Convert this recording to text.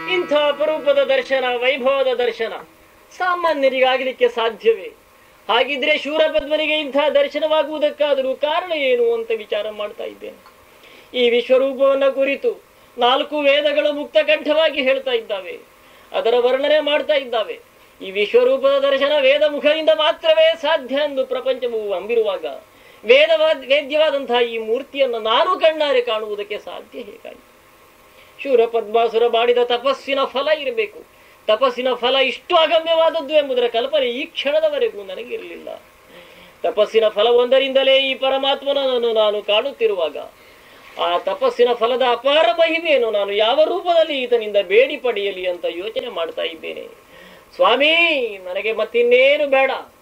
ಇಂಥ ಅಪರೂಪದ ದರ್ಶನ ವೈಭವದ ದರ್ಶನ ಸಾಮಾನ್ಯರಿಗಾಗಲಿಕ್ಕೆ ಸಾಧ್ಯವೇ ಹಾಗಿದ್ರೆ ಶೂರಪದ್ಮನಿಗೆ ಇಂಥ ದರ್ಶನವಾಗುವುದಕ್ಕಾದರೂ ಕಾರಣ ಏನು ಅಂತ ವಿಚಾರ ಮಾಡ್ತಾ ಇದ್ದೇನೆ ಈ ವಿಶ್ವರೂಪವನ್ನ ಕುರಿತು ನಾಲ್ಕು ವೇದಗಳು ಮುಕ್ತಕಂಠವಾಗಿ ಹೇಳ್ತಾ ಇದ್ದಾವೆ ಅದರ ವರ್ಣನೆ ಮಾಡ್ತಾ ಇದ್ದಾವೆ ಈ ವಿಶ್ವರೂಪದ ದರ್ಶನ ವೇದ ಮುಖದಿಂದ ಮಾತ್ರವೇ ಸಾಧ್ಯ ಎಂದು ಪ್ರಪಂಚವು ಅಂಬಿರುವಾಗ ವೇದವಾದ ವೇದ್ಯವಾದಂತಹ ಈ ಮೂರ್ತಿಯನ್ನು ನಾನು ಕಣ್ಣಾರೆ ಕಾಣುವುದಕ್ಕೆ ಸಾಧ್ಯ ಹೇಗಾಯಿತು ಶೂರ ಪದ್ಮಾಸುರ ಮಾಡಿದ ತಪಸ್ಸಿನ ಫಲ ಇರಬೇಕು ತಪಸ್ಸಿನ ಫಲ ಇಷ್ಟು ಅಗಮ್ಯವಾದದ್ದು ಎಂಬುದರ ಕಲ್ಪನೆ ಈ ಕ್ಷಣದವರೆಗೂ ನನಗಿರಲಿಲ್ಲ ತಪಸ್ಸಿನ ಫಲವೊಂದರಿಂದಲೇ ಈ ಪರಮಾತ್ಮನನ್ನು ನಾನು ಕಾಣುತ್ತಿರುವಾಗ ಆ ತಪಸ್ಸಿನ ಫಲದ ಅಪಾರ ಮಹಿಮೆಯನ್ನು ನಾನು ಯಾವ ರೂಪದಲ್ಲಿ ಈತನಿಂದ ಬೇಡಿ ಪಡೆಯಲಿ ಅಂತ ಯೋಚನೆ ಮಾಡ್ತಾ ಇದ್ದೇನೆ ಸ್ವಾಮಿ ನನಗೆ ಮತ್ತಿನ್ನೇನು ಬೇಡ